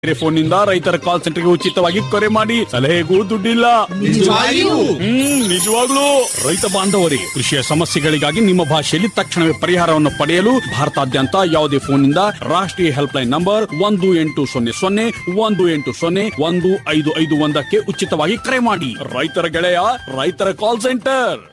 ಬೇರೆ ಫೋನ್ನಿಂದ ರೈತರ ಕಾಲ್ ಸೆಂಟರ್ಗೆ ಉಚಿತವಾಗಿ ಕರೆ ಮಾಡಿ ಸಲಹೆಗೂ ದುಡ್ಡಿಲ್ಲ ನಿಜವಾಗಿಯೂ? ಹ್ಮ್ ನಿಜವಾಗ್ಲೂ ರೈತ ಬಾಂಧವರಿಗೆ ಕೃಷಿಯ ಸಮಸ್ಯೆಗಳಿಗಾಗಿ ನಿಮ್ಮ ಭಾಷೆಯಲ್ಲಿ ತಕ್ಷಣವೇ ಪರಿಹಾರವನ್ನು ಪಡೆಯಲು ಭಾರತಾದ್ಯಂತ ಯಾವುದೇ ಫೋನ್ನಿಂದ ರಾಷ್ಟ್ರೀಯ ಹೆಲ್ಪ್ ಲೈನ್ ನಂಬರ್ ಒಂದು ಎಂಟು ಸೊನ್ನೆ ಸೊನ್ನೆ ಒಂದು ಎಂಟು ಸೊನ್ನೆ ಒಂದು ಐದು ಐದು ಒಂದಕ್ಕೆ ಉಚಿತವಾಗಿ ಕರೆ ಮಾಡಿ ರೈತರ ಗೆಳೆಯ ರೈತರ ಕಾಲ್ ಸೆಂಟರ್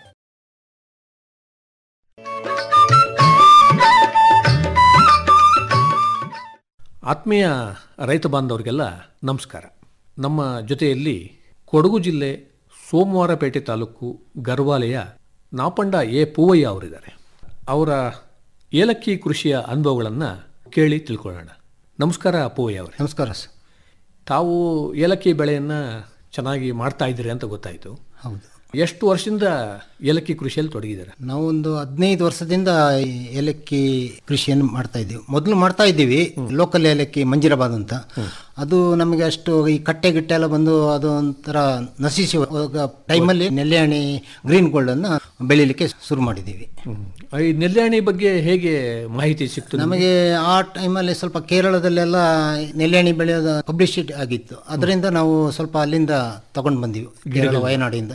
ಆತ್ಮೀಯ ರೈತ ಬಾಂಧವರಿಗೆಲ್ಲ ನಮಸ್ಕಾರ ನಮ್ಮ ಜೊತೆಯಲ್ಲಿ ಕೊಡಗು ಜಿಲ್ಲೆ ಸೋಮವಾರಪೇಟೆ ತಾಲೂಕು ಗರ್ವಾಲೆಯ ನಾಪಂಡ ಎ ಪೂವಯ್ಯ ಅವರಿದ್ದಾರೆ ಅವರ ಏಲಕ್ಕಿ ಕೃಷಿಯ ಅನುಭವಗಳನ್ನು ಕೇಳಿ ತಿಳ್ಕೊಳ್ಳೋಣ ನಮಸ್ಕಾರ ಪೂವಯ್ಯ ಅವರೇ ನಮಸ್ಕಾರ ಸರ್ ತಾವು ಏಲಕ್ಕಿ ಬೆಳೆಯನ್ನು ಚೆನ್ನಾಗಿ ಮಾಡ್ತಾ ಇದ್ದೀರಿ ಅಂತ ಗೊತ್ತಾಯಿತು ಹೌದು ಎಷ್ಟು ವರ್ಷದಿಂದ ಏಲಕ್ಕಿ ಕೃಷಿಯಲ್ಲಿ ತೊಡಗಿದ್ದಾರೆ ನಾವೊಂದು ಹದಿನೈದು ವರ್ಷದಿಂದ ಈ ಏಲಕ್ಕಿ ಕೃಷಿಯನ್ನು ಮಾಡ್ತಾ ಇದ್ದೀವಿ ಮೊದಲು ಮಾಡ್ತಾ ಇದ್ದೀವಿ ಲೋಕಲ್ ಏಲಕ್ಕಿ ಮಂಜಿರಾಬಾದ್ ಅಂತ ಅದು ನಮಗೆ ಅಷ್ಟು ಈ ಕಟ್ಟೆ ಗಿಟ್ಟೆ ಎಲ್ಲ ಬಂದು ಅದು ಒಂಥರ ನಶಿಸಿ ಹೋಗೋ ಟೈಮಲ್ಲಿ ನೆಲ್ಲೆಹಣ್ಣಿ ಗ್ರೀನ್ ಗೋಲ್ಡ್ ಅನ್ನ ಬೆಳಿಲಿಕ್ಕೆ ಶುರು ಮಾಡಿದ್ದೀವಿ ಈ ನೆಲ್ಯಾಣಿ ಬಗ್ಗೆ ಹೇಗೆ ಮಾಹಿತಿ ಸಿಕ್ತು ನಿಮ್ಗೆ? ನಮಗೆ ಆ ಟೈಮಲ್ಲಿ ಸ್ವಲ್ಪ ಕೇರಳದಲ್ಲೆಲ್ಲ ನೆಲ್ಲೆಹಣ್ಣಿ ಬೆಳೆಯೋದು ಪಬ್ಲಿಸಿಟಿ ಆಗಿತ್ತು ಅದರಿಂದ ನಾವು ಸ್ವಲ್ಪ ಅಲ್ಲಿಂದ ತಗೊಂಡು ಬಂದೀವಿ ಕೇರಳ ವಯನಾಡಿಂದ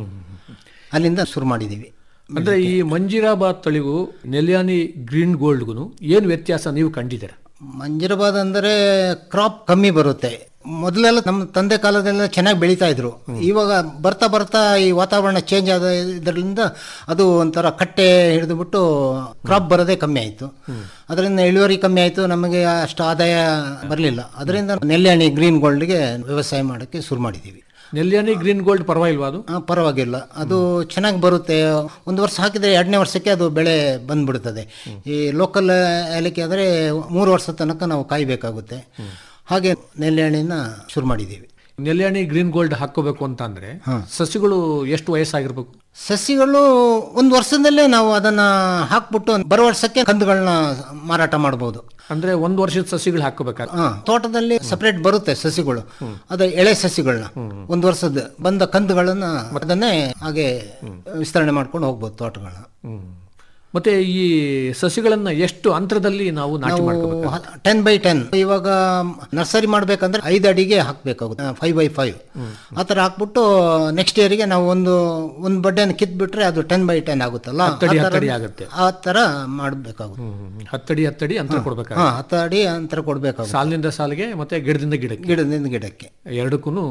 ಅಲ್ಲಿಂದ ಶುರು ಮಾಡಿದ್ದೀವಿ ಅಂದ್ರೆ ಈ ಮಂಜಿರಾಬಾದ್ ತಳಿಗೂ ನೆಲ್ಯಾನಿ ಗ್ರೀನ್ ಗೋಲ್ಡ್ಗೂ ಏನು ವ್ಯತ್ಯಾಸ ನೀವು ಕಂಡಿದ್ದೀರ ಮಂಜಿರಬಾದ್ ಅಂದರೆ ಕ್ರಾಪ್ ಕಮ್ಮಿ ಬರುತ್ತೆ ಮೊದಲೆಲ್ಲ ನಮ್ಮ ತಂದೆ ಕಾಲದೆಲ್ಲ ಚೆನ್ನಾಗಿ ಬೆಳೀತಾ ಇದ್ರು ಇವಾಗ ಬರ್ತಾ ಬರ್ತಾ ಈ ವಾತಾವರಣ ಚೇಂಜ್ ಆದ ಇದರಿಂದ ಅದು ಒಂಥರ ಕಟ್ಟೆ ಹಿಡಿದುಬಿಟ್ಟು ಕ್ರಾಪ್ ಬರೋದೇ ಕಮ್ಮಿ ಆಯಿತು ಅದರಿಂದ ಇಳುವರಿ ಕಮ್ಮಿ ಆಯಿತು ನಮಗೆ ಅಷ್ಟು ಆದಾಯ ಬರಲಿಲ್ಲ ಅದರಿಂದ ನೆಲ್ಲೆಹಣ್ಣಿ ಗ್ರೀನ್ ಗೋಲ್ಡ್ಗೆ ವ್ಯವಸಾಯ ಮಾಡೋಕ್ಕೆ ಶುರು ಮಾಡಿದ್ದೀವಿ ನೆಲ್ಯಾನಿ ಗ್ರೀನ್ ಗೋಲ್ಡ್ ಪರವಾಗಿಲ್ವಾ ಅದು ಆ, ಪರವಾಗಿಲ್ಲ ಅದು ಚೆನ್ನಾಗಿ ಬರುತ್ತೆ ಒಂದು ವರ್ಷ ಹಾಕಿದರೆ ಎರಡನೇ ವರ್ಷಕ್ಕೆ ಅದು ಬೆಳೆ ಬಂದ್ಬಿಡ್ತದೆ ಈ ಲೋಕಲ್ ಏಲಕ್ಕಿ ಆದರೆ ಮೂರು ವರ್ಷ ತನಕ ನಾವು ಕಾಯಬೇಕಾಗುತ್ತೆ ಹಾಗೆ ನೆಲ್ಲೆಹಣ್ಣಿನ ಶುರು ಮಾಡಿದ್ದೀವಿ ನೆಲ್ಯಾನಿ ಗ್ರೀನ್ ಗೋಲ್ಡ್ ಹಾಕೋಬೇಕು ಅಂತ ಅಂದ್ರೆ ಸಸಿಗಳು ಎಷ್ಟು ವಯಸ್ಸಾಗಿರ್ಬೇಕು ಸಸಿಗಳು ಒಂದು ವರ್ಷದಲ್ಲೇ ನಾವು ಅದನ್ನ ಹಾಕ್ಬಿಟ್ಟು ಬರೋ ವರ್ಷಕ್ಕೆ ಕಂದುಗಳನ್ನ ಮಾರಾಟ ಮಾಡ್ಬೋದು ಅಂದ್ರೆ ಒಂದು ವರ್ಷದ ಸಸಿಗಳು ಹಾಕೋಬೇಕಾಗ ಹಾ, ತೋಟದಲ್ಲಿ ಸಪರೇಟ್ ಬರುತ್ತೆ ಸಸಿಗಳು ಅದ ಎಳೆ ಸಸಿಗಳನ್ನ ಒಂದು ವರ್ಷದ ಬಂದ ಕಂದುಗಳನ್ನ ಅದನ್ನೇ ಹಾಗೆ ವಿಸ್ತರಣೆ ಮಾಡ್ಕೊಂಡು ಹೋಗ್ಬೋದು ತೋಟಗಳನ್ನ ಮತ್ತೆ ಈ ಸಸಿಗಳನ್ನ ಎಷ್ಟು ಅಂತರದಲ್ಲಿ ನಾವು ನಾಟಿ ಮಾಡ್ಕೋಬೇಕು ಟೆನ್ ಬೈ ಟೆನ್ ಇವಾಗ ನರ್ಸರಿ ಮಾಡ್ಬೇಕಂದ್ರೆ ಐದು ಅಡಿಗೆ ಹಾಕ್ಬೇಕಾಗುತ್ತೆ ಫೈವ್ ಬೈ ಫೈವ್ ಆ ಥರ ಹಾಕ್ಬಿಟ್ಟು ನೆಕ್ಸ್ಟ್ ಇಯರ್ಗೆ ನಾವು ಒಂದು ಒಂದು ಬಡ್ಡೆಯನ್ನು ಕಿತ್ಬಿಟ್ರೆ ಅದು ಟೆನ್ ಬೈ ಟೆನ್ ಆಗುತ್ತಲ್ಲ ಆ ಹತ್ತಡಿ ಥರ- ಹತ್ತಡಿ ಆಗುತ್ತೆ. ಆ ಥರ ಮಾಡಬೇಕಾಗುತ್ತೆ ಹತ್ತಡಿ ಹತ್ತಡಿ ಅಂತರ ಕೊಡ್ಬೇಕಾಗ ಹಾ ಹತ್ತು ಅಡಿ ಅಂತರ ಕೊಡಬೇಕಾಗುತ್ತೆ ಸಾಲಿನಿಂದ ಸಾಲಿಗೆ ಮತ್ತೆ ಗಿಡದಿಂದ ಗಿಡಕ್ಕೆ ಗಿಡದಿಂದ ಗಿಡಕ್ಕೆ ಎರಡಕ್ಕೂ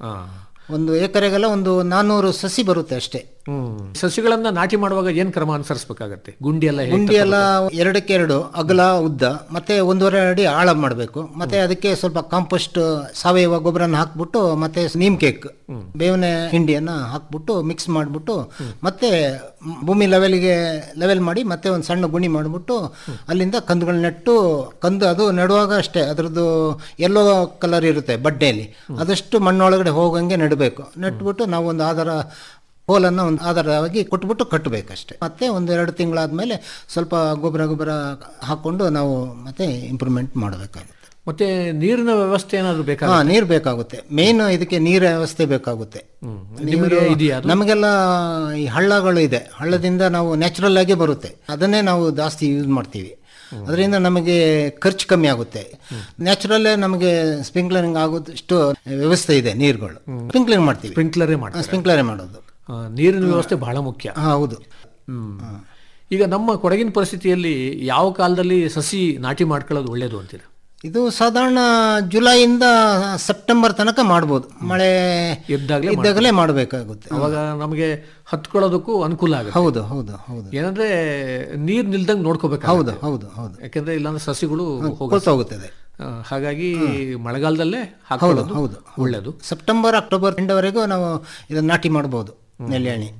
ಒಂದು ಎಕರೆಗೆಲ್ಲ ಒಂದು ನಾನ್ನೂರು ಸಸಿ ಬರುತ್ತೆ ಅಷ್ಟೇ ಹ್ಮ್ ಸಸಿಗಳನ್ನ ನಾಟಿ ಮಾಡುವಾಗ ಏನ್ ಕ್ರಮ ಅನುಸರಿಸಬೇಕಾಗತ್ತೆ ಗುಂಡಿ ಎಲ್ಲ ಹೇಗೆ ಗುಂಡಿ ಎಲ್ಲ ಎರಡಕ್ಕೆ ಎರಡು ಅಗಲ ಉದ್ದ ಮತ್ತೆ ಒಂದೂವರೆ ಅಡಿ ಆಳ ಮಾಡಬೇಕು ಮತ್ತೆ ಅದಕ್ಕೆ ಸ್ವಲ್ಪ ಕಾಂಪೋಸ್ಟ್ ಸಾವಯವ ಗೊಬ್ಬರನ ಹಾಕ್ಬಿಟ್ಟು ಮತ್ತೆ ನೀಮ್ ಕೇಕ್ ಬೇವಿನ ಹಿಂಡಿಯನ್ನ ಹಾಕ್ಬಿಟ್ಟು ಮಿಕ್ಸ್ ಮಾಡಿಬಿಟ್ಟು ಮತ್ತೆ ಭೂಮಿ ಲೆವೆಲ್ಗೆ ಲೆವೆಲ್ ಮಾಡಿ ಮತ್ತೆ ಒಂದು ಸಣ್ಣ ಗುಣಿ ಮಾಡಿಬಿಟ್ಟು ಅಲ್ಲಿಂದ ಕಂದುಗಳು ನೆಟ್ಟು ಕಂದು ಅದು ನೆಡುವಾಗ ಅಷ್ಟೇ ಅದರದ್ದು ಎಲ್ಲೋ ಕಲರ್ ಇರುತ್ತೆ ಬಡ್ಡೆಯಲ್ಲಿ ಅದಷ್ಟು ಮಣ್ಣೊಳಗಡೆ ಹೋಗಂಗೆ ನೆಡಬೇಕು ನೆಟ್ಬಿಟ್ಟು ನಾವು ಒಂದು ಆಧಾರ ಹೋಲನ್ನು ಒಂದು ಆಧಾರವಾಗಿ ಕೊಟ್ಬಿಟ್ಟು ಕಟ್ಟಬೇಕಷ್ಟೆ ಮತ್ತೆ ಒಂದು ಎರಡು ತಿಂಗಳಾದ್ಮೇಲೆ ಸ್ವಲ್ಪ ಗೊಬ್ಬರ ಗೊಬ್ಬರ ಹಾಕ್ಕೊಂಡು ನಾವು ಮತ್ತೆ ಇಂಪ್ರೂವ್ಮೆಂಟ್ ಮಾಡಬೇಕಾಗುತ್ತೆ ಮತ್ತೆ ನೀರಿನ ವ್ಯವಸ್ಥೆ ಏನಾದ್ರು ಬೇಕಾ ಹಾ ನೀರು ಬೇಕಾಗುತ್ತೆ ಮೇನ್ ಇದಕ್ಕೆ ನೀರ ವ್ಯವಸ್ಥೆ ಬೇಕಾಗುತ್ತೆ ನಿಮಗೆ ಇದೆಯಾ ಅದು? ನಮಗೆಲ್ಲ ಈ ಹಳ್ಳಗಳು ಇದೆ ಹಳ್ಳದಿಂದ ನಾವು ನ್ಯಾಚುರಲ್ ಆಗಿ ಬರುತ್ತೆ ಅದನ್ನೇ ನಾವು ಜಾಸ್ತಿ ಯೂಸ್ ಮಾಡ್ತೀವಿ ಅದರಿಂದ ನಮಗೆ ಖರ್ಚು ಕಮ್ಮಿ ಆಗುತ್ತೆ ನ್ಯಾಚುರಲ್ಲೇ ನಮಗೆ ಸ್ಪ್ರಿಂಕ್ಲರಿಂಗ್ ಆಗೋದಷ್ಟು ವ್ಯವಸ್ಥೆ ಇದೆ ನೀರುಗಳು ಸ್ಪ್ರಿಂಕ್ಲಿಂಗ್ ಮಾಡ್ತೀವಿ ಸ್ಪ್ರಿಂಕ್ಲರೇ ಮಾಡ್ತಾರೆ ಸ್ಪ್ರಿಂಕ್ಲರೇ ಮಾಡೋದು ಆ, ನೀರಿನ ವ್ಯವಸ್ಥೆ ಬಹಳ ಮುಖ್ಯ ಹಾ, ಹೌದು ಹ್ಮ್. ಈಗ ನಮ್ಮ ಕೊಡಗಿನ ಪರಿಸ್ಥಿತಿಯಲ್ಲಿ ಯಾವ ಕಾಲದಲ್ಲಿ ಸಸಿ ನಾಟಿ ಮಾಡ್ಕೊಳ್ಳೋದು ಒಳ್ಳೇದು ಅಂತೀರ ಇದು ಸಾಧಾರಣ ಜುಲೈಯಿಂದ ಸೆಪ್ಟೆಂಬರ್ ತನಕ ಮಾಡ್ಬೋದು ಮಳೆ ಇದ್ದಾಗಲೇ ಇದ್ದಾಗಲೇ ಮಾಡಬೇಕಾಗುತ್ತೆ ಅವಾಗ ನಮಗೆ ಹತ್ಕೊಳ್ಳೋದಕ್ಕೂ ಅನುಕೂಲ ಆಗುತ್ತೆ ಹೌದು ಹೌದು ಹೌದು ಏನಂದ್ರೆ ನೀರ್ ನಿಲ್ದಂಗ್ ನೋಡ್ಕೋಬೇಕು ಹೌದು ಹೌದು ಹೌದು ಯಾಕಂದ್ರೆ ಇಲ್ಲಾಂದ್ರೆ ಸಸಿಗಳು ಹೋಗ ಕೊಳ್ತಾ ಹೋಗುತ್ತದೆ ಹಾಗಾಗಿ ಮಳೆಗಾಲದಲ್ಲೇ ಹಾಕೊಳ್ಳೋದು ಹೌದು ಒಳ್ಳೇದು ಸೆಪ್ಟೆಂಬರ್ ಅಕ್ಟೋಬರ್ ಎಂಡವರೆಗೂ ನಾವು ಇದನ್ನ ನಾಟಿ ಮಾಡ್ಬೋದು ನೆಲ್ಯಾಣಿ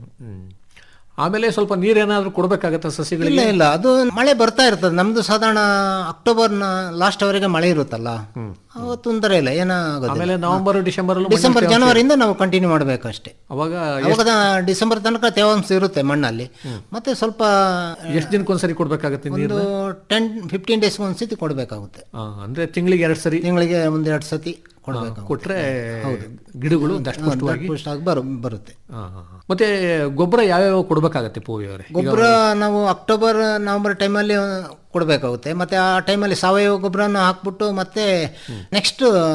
ಆಮೇಲೆ ಸ್ವಲ್ಪ ನೀರೇನಾದ್ರೂ ಕೊಡ್ಬೇಕಾಗತ್ತ ಸಸಿಗಳಿಗೆ ಇಲ್ಲ ಇಲ್ಲ ಅದು ಮಳೆ ಬರ್ತಾ ಇರ್ತದೆ ನಮ್ದು ಸಾಧಾರಣ ಅಕ್ಟೋಬರ್ ಲಾಸ್ಟ್ ಅವರೆಗೆ ಮಳೆ ಇರುತ್ತಲ್ಲ ಅವತ್ತು ತೊಂದರೆ ಇಲ್ಲ ಏನಾಗೋದಿಲ್ಲ ಆಮೇಲೆ ನವೆಂಬರ್ ಡಿಸೆಂಬರ್ ಡಿಸೆಂಬರ್ ಜನವರಿಯಿಂದ ನಾವು ಕಂಟಿನ್ಯೂ ಮಾಡಬೇಕಷ್ಟೇ ಅವಾಗ ಅವಾಗ ಡಿಸೆಂಬರ್ ತನಕ ತೇವಾಂಶ ಇರುತ್ತೆ ಮಣ್ಣಲ್ಲಿ ಮತ್ತೆ ಸ್ವಲ್ಪ ಎಷ್ಟು ದಿನಕ್ಕೊಂದ್ಸರಿ ಕೊಡ್ಬೇಕಾಗತ್ತೆ ನೀರು ಒಂದು ಟೆನ್ ಫಿಫ್ಟೀನ್ ಡೇಸ್ಗೆ ಒಂದ್ಸತಿ ಕೊಡಬೇಕಾಗುತ್ತೆ ಆ, ಅಂದ್ರೆ ತಿಂಗಳಿಗೆ ಎರಡ್ ಸರಿ ತಿಂಗಳಿಗೆ ಒಂದೆರಡು ಸತಿ ಕೊಡಬೇಕಾಗುತ್ತೆ ಕೊಟ್ರೆ ಗಿಡಗಳು ದಷ್ಟಪುಷ್ಟವಾಗಿ ಪುಷ್ಟಾಗಿ ಬರು ಬರುತ್ತೆ ಆ, ಆ, ಆ. ಮತ್ತೆ ಗೊಬ್ಬರ ಯಾವ್ಯಾವ ಕೊಡ್ಬೇಕಾಗತ್ತೆ ಪೂವಿ ಅವರೇ ಗೊಬ್ಬರ ನಾವು ಅಕ್ಟೋಬರ್ ನವೆಂಬರ್ ಟೈಮಲ್ಲಿ ಕೊಡಬೇಕಾಗುತ್ತೆ ಮತ್ತೆ ಆ ಟೈಮಲ್ಲಿ ಸಾವಯವ ಗೊಬ್ಬರನ ಹಾಕ್ಬಿಟ್ಟು ಮತ್ತೆ ನೆಕ್ಸ್ಟ್